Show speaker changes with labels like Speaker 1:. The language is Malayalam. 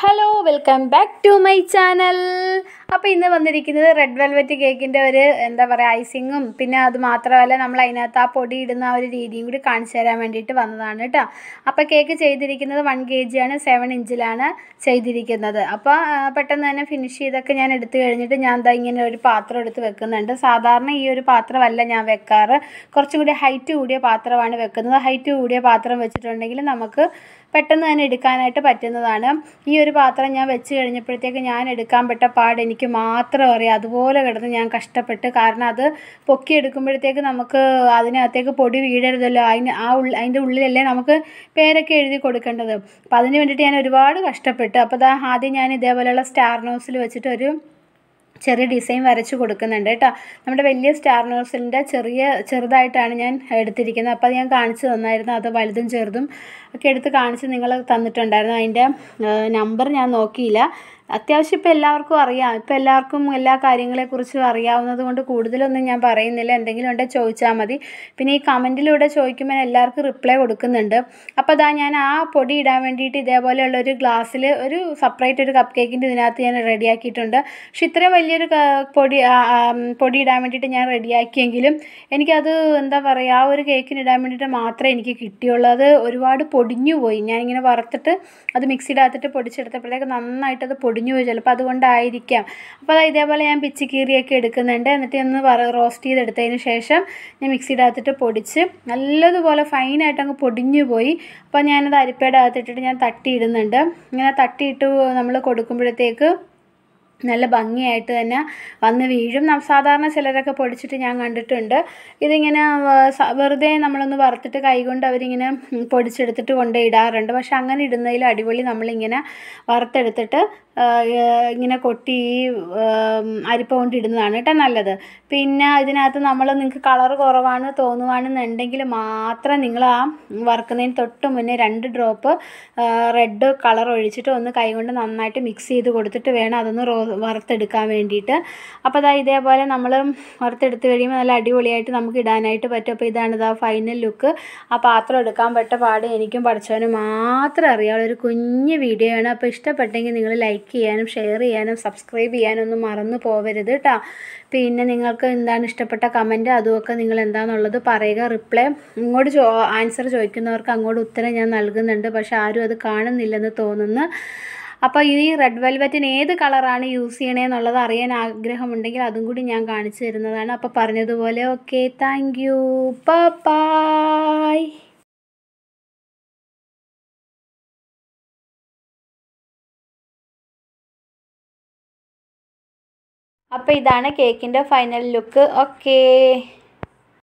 Speaker 1: hello welcome back to my channel അപ്പോൾ ഇന്ന് വന്നിരിക്കുന്നത് റെഡ് വെൽവെറ്റ് കേക്കിൻ്റെ ഒരു എന്താ പറയുക ഐസിങ്ങും പിന്നെ അത് മാത്രമല്ല നമ്മൾ അതിനകത്ത് ആ പൊടി ഇടുന്ന ആ ഒരു രീതിയും കൂടി കാണിച്ചു തരാൻ വേണ്ടിയിട്ട് വന്നതാണ് കേട്ടോ അപ്പോൾ കേക്ക് ചെയ്തിരിക്കുന്നത് വൺ കെ ജി ആണ് സെവൻ ഇഞ്ചിലാണ് ചെയ്തിരിക്കുന്നത് അപ്പോൾ ആ, പെട്ടെന്ന് തന്നെ ഫിനിഷ് ചെയ്തൊക്കെ ഞാൻ എടുത്തു കഴിഞ്ഞിട്ട് ഞാൻ ദാ ഇങ്ങനെ ഒരു പാത്രം എടുത്ത് വെക്കുന്നുണ്ട് സാധാരണ ഈ ഒരു പാത്രമല്ല ഞാൻ വെക്കാറ് കുറച്ചും കൂടി ഹൈറ്റ് കൂടിയ പാത്രമാണ് വെക്കുന്നത് ഹൈറ്റ് കൂടിയ പാത്രം വെച്ചിട്ടുണ്ടെങ്കിൽ നമുക്ക് പെട്ടെന്ന് തന്നെ എടുക്കാനായിട്ട് പറ്റുന്നതാണ് ഈ ഒരു പാത്രം ഞാൻ വെച്ച് കഴിഞ്ഞപ്പോഴത്തേക്ക് ഞാൻ എടുക്കാൻ പെട്ട പാട് എനിക്ക് മാത്രം അറിയാം അതുപോലെ കിടന്ന് ഞാൻ കഷ്ടപ്പെട്ട് കാരണം അത് പൊക്കി എടുക്കുമ്പോഴത്തേക്ക് നമുക്ക് അതിനകത്തേക്ക് പൊടി വീഴരുതല്ലോ അതിന് ആ ഉള്ളിൽ അതിൻ്റെ ഉള്ളിലല്ലേ നമുക്ക് പേരൊക്കെ എഴുതി കൊടുക്കേണ്ടത് അപ്പം അതിന് വേണ്ടിയിട്ട് ഞാൻ ഒരുപാട് കഷ്ടപ്പെട്ടു അപ്പോൾ ദാ ആദ്യം ഞാൻ ഇതേപോലെയുള്ള സ്റ്റാർ നോസിൽ വെച്ചിട്ട് ഒരു ചെറിയ ഡിസൈൻ വരച്ച് കൊടുക്കുന്നുണ്ട് കേട്ടോ നമ്മുടെ വലിയ സ്റ്റാർ നോസിലിൻ്റെ ചെറിയ ചെറുതായിട്ടാണ് ഞാൻ എടുത്തിരിക്കുന്നത് അപ്പോൾ അത് ഞാൻ കാണിച്ചു തന്നായിരുന്നു അത് വലുതും ചെറുതും ഒക്കെ എടുത്ത് കാണിച്ച് നിങ്ങൾ തന്നിട്ടുണ്ടായിരുന്നു അതിൻ്റെ നമ്പർ ഞാൻ നോക്കിയില്ല അത്യാവശ്യം ഇപ്പോൾ എല്ലാവർക്കും അറിയാം ഇപ്പോൾ എല്ലാവർക്കും എല്ലാ കാര്യങ്ങളെക്കുറിച്ചും അറിയാവുന്നത് കൊണ്ട് കൂടുതലൊന്നും ഞാൻ പറയുന്നില്ല എന്തെങ്കിലും ഉണ്ടെങ്കിൽ ചോദിച്ചാൽ മതി പിന്നെ ഈ കമൻറ്റിലൂടെ ചോദിക്കുമ്പോൾ ഞാൻ എല്ലാവർക്കും റിപ്ലൈ കൊടുക്കുന്നുണ്ട് അപ്പോൾ അതാ ഞാൻ ആ പൊടി ഇടാൻ വേണ്ടിയിട്ട് ഇതേപോലെയുള്ള ഒരു ഗ്ലാസ്സിൽ ഒരു സെപ്പറേറ്റ് ഒരു കപ്പ് കേക്കിൻ്റെ ഇതിനകത്ത് ഞാൻ റെഡിയാക്കിയിട്ടുണ്ട് പക്ഷെ ഇത്രയും വലിയൊരു ക- പൊടി ആ, ആ, ഉം, പൊടി ഇടാൻ വേണ്ടിയിട്ട് ഞാൻ റെഡിയാക്കിയെങ്കിലും എനിക്കത് എന്താ പറയുക ആ ഒരു കേക്കിന് ഇടാൻ വേണ്ടിയിട്ട് മാത്രമേ എനിക്ക് കിട്ടിയുള്ളൂ അത് ഒരുപാട് പൊടിഞ്ഞു പോയി ഞാനിങ്ങനെ വറുത്തിട്ട് അത് മിക്സിയുടെ അകത്തിട്ട് പൊടിച്ചെടുത്തപ്പോഴത്തേക്ക് നന്നായിട്ട് അത് പൊടിഞ്ഞു പോയി ചിലപ്പോൾ അതുകൊണ്ടായിരിക്കാം അപ്പോൾ അത് ഇതേപോലെ ഞാൻ പിച്ചി കീറിയൊക്കെ എടുക്കുന്നുണ്ട് എന്നിട്ട് ഒന്ന് വറ റോസ്റ്റ് ചെയ്തെടുത്തതിന് ശേഷം ഞാൻ മിക്സിയുടെ അകത്തിട്ട് പൊടിച്ച് നല്ലതുപോലെ ഫൈനായിട്ട് അങ്ങ് പൊടിഞ്ഞു പോയി അപ്പോൾ ഞാനത് അരിപ്പയുടെ അകത്തിട്ടിട്ട് ഞാൻ തട്ടിയിടുന്നുണ്ട് ഇങ്ങനെ തട്ടിയിട്ട് നമ്മൾ കൊടുക്കുമ്പോഴത്തേക്ക് നല്ല ഭംഗിയായിട്ട് തന്നെ വന്ന് വീഴും നം- സാധാരണ ചിലരൊക്കെ പൊടിച്ചിട്ട് ഞാൻ കണ്ടിട്ടുണ്ട് ഇതിങ്ങനെ വ- സ- വെറുതെ നമ്മളൊന്ന് വറുത്തിട്ട് കൈകൊണ്ട് അവരിങ്ങനെ ഉം, പൊടിച്ചെടുത്തിട്ട് കൊണ്ട് ഇടാറുണ്ട് പക്ഷെ അങ്ങനെ ഇടുന്നതിലും അടിപൊളി നമ്മളിങ്ങനെ വറുത്തെടുത്തിട്ട് ആ, ഏ, ഇങ്ങനെ കൊട്ടി ഈ ഉം, അരിപ്പ കൊണ്ട് ഇടുന്നതാണ് കേട്ടോ നല്ലത് പിന്നെ ഇതിനകത്ത് നമ്മൾ നിങ്ങൾക്ക് കളർ കുറവാണ് തോന്നുവാണെന്നുണ്ടെങ്കിൽ മാത്രം നിങ്ങൾ ആ വറുക്കുന്നതിന് തൊട്ട് മുന്നേ രണ്ട് ഡ്രോപ്പ് റെഡ് കളർ ഒഴിച്ചിട്ട് ഒന്ന് കൈകൊണ്ട് നന്നായിട്ട് മിക്സ് ചെയ്ത് കൊടുത്തിട്ട് വേണം അതൊന്ന് റോ വറുത്തെടുക്കാൻ വേണ്ടിയിട്ട് അപ്പോൾ അതാ ഇതേപോലെ നമ്മൾ വറുത്തെടുത്ത് കഴിയുമ്പോൾ നല്ല അടിപൊളിയായിട്ട് നമുക്ക് ഇടാനായിട്ട് പറ്റും അപ്പോൾ ഇതാണ് ഇതാ ഫൈനൽ ലുക്ക് ആ പാത്രം എടുക്കാൻ പറ്റ പാട് എനിക്കും പഠിച്ചവനും മാത്രം അറിയാവുള്ള ഒരു കുഞ്ഞ് വീഡിയോ ആണ് അപ്പോൾ ഇഷ്ടപ്പെട്ടെങ്കിൽ നിങ്ങൾ ലൈക്ക് ചെയ്യാനും ഷെയർ ചെയ്യാനും സബ്സ്ക്രൈബ് ചെയ്യാനും ഒന്നും മറന്നു പോകരുത് കേട്ടോ പിന്നെ നിങ്ങൾക്ക് എന്താണ് ഇഷ്ടപ്പെട്ട കമൻറ്റ് അതുമൊക്കെ നിങ്ങൾ എന്താണെന്നുള്ളത് പറയുക റിപ്ലൈ ഇങ്ങോട്ട് ചോ ആൻസർ ചോദിക്കുന്നവർക്ക് അങ്ങോട്ട് ഉത്തരം ഞാൻ നൽകുന്നുണ്ട് പക്ഷെ ആരും അത് കാണുന്നില്ലെന്ന് തോന്നുന്നു അപ്പോൾ ഈ റെഡ് വെൽവെറ്റിന് ഏത് കളറാണ് യൂസ് ചെയ്യണേന്നുള്ളത് അറിയാൻ ആഗ്രഹമുണ്ടെങ്കിൽ അതും കൂടി ഞാൻ കാണിച്ചു തരുന്നതാണ് അപ്പോൾ പറഞ്ഞതുപോലെ ഓക്കെ താങ്ക് യു ബൈ അപ്പോൾ ഇതാണ് കേക്കിൻ്റെ ഫൈനൽ ലുക്ക് ഓക്കേ